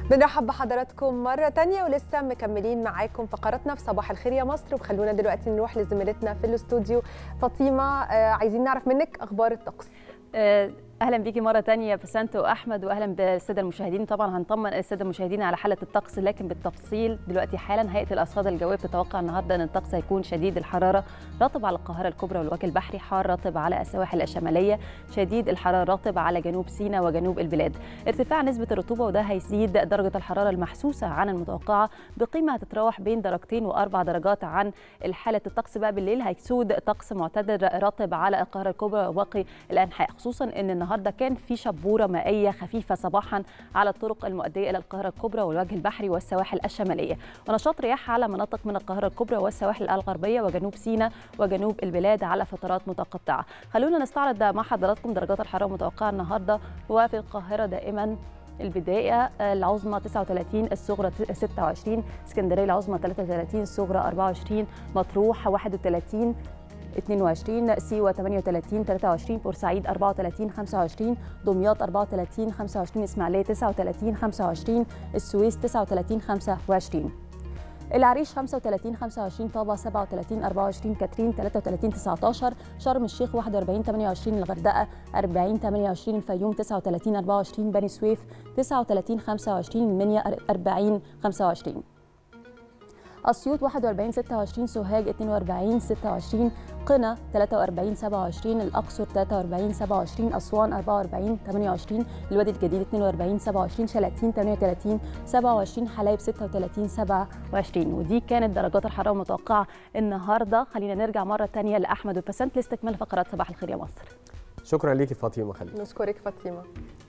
بنرحب بحضراتكم مرة تانية ولسه مكملين معاكم فقراتنا في صباح الخير يا مصر وخلونا دلوقتي نروح لزميلتنا في الاستوديو فاطمة آه، عايزين نعرف منك أخبار الطقس آه، اهلا بيكي مره تانية بسنت واحمد واهلا بالساده المشاهدين طبعا هنطمن الساده المشاهدين على حاله الطقس لكن بالتفصيل دلوقتي حالا هيئه الارصاد الجويه بتتوقع النهارده ان الطقس هيكون شديد الحراره رطب على القاهره الكبرى والوجه البحري حار رطب على السواحل الشماليه شديد الحراره رطب على جنوب سيناء وجنوب البلاد ارتفاع نسبه الرطوبه وده هيزيد درجه الحراره المحسوسه عن المتوقعه بقيمه هتتراوح بين درجتين واربع درجات عن حاله الطقس بقى بالليل هيسود طقس معتدل رطب على القاهره الكبرى وباقي الانحاء خصوصا ان النهارده كان في شبوره مائيه خفيفه صباحا على الطرق المؤديه الى القاهره الكبرى والوجه البحري والسواحل الشماليه ونشاط رياح على مناطق من القاهره الكبرى والسواحل الغربيه وجنوب سيناء وجنوب البلاد على فترات متقطعه خلونا نستعرض مع حضراتكم درجات الحراره المتوقعه النهارده وفي القاهره دائما البداية العظمى 39 الصغرى 26 اسكندرية العظمى 33 الصغرى 24 مطروح 31 22 سيوة 38 23 بورسعيد 34 25 دمياط 34 25 إسماعيلية 39 25 السويس 39 25 العريش 35 25 طابة 37 24 كاترين 33 19 شرم الشيخ 41 28 الغردقة 40 28 الفيوم 39 24 بني سويف 39 25 المنيا 40 25 اسيوط 41 26 سوهاج 42 26 قنا 43 27 الاقصر 43 27 اسوان 44 28 الوادي الجديد 42 27 شلاتين 38 27 حلايب 36 27 ودي كانت درجات الحراره المتوقعه النهارده خلينا نرجع مره ثانيه لاحمد وبسنت لاستكمال فقرات صباح الخير يا مصر شكرا ليكي فاطمه خليل نشكرك فاطمة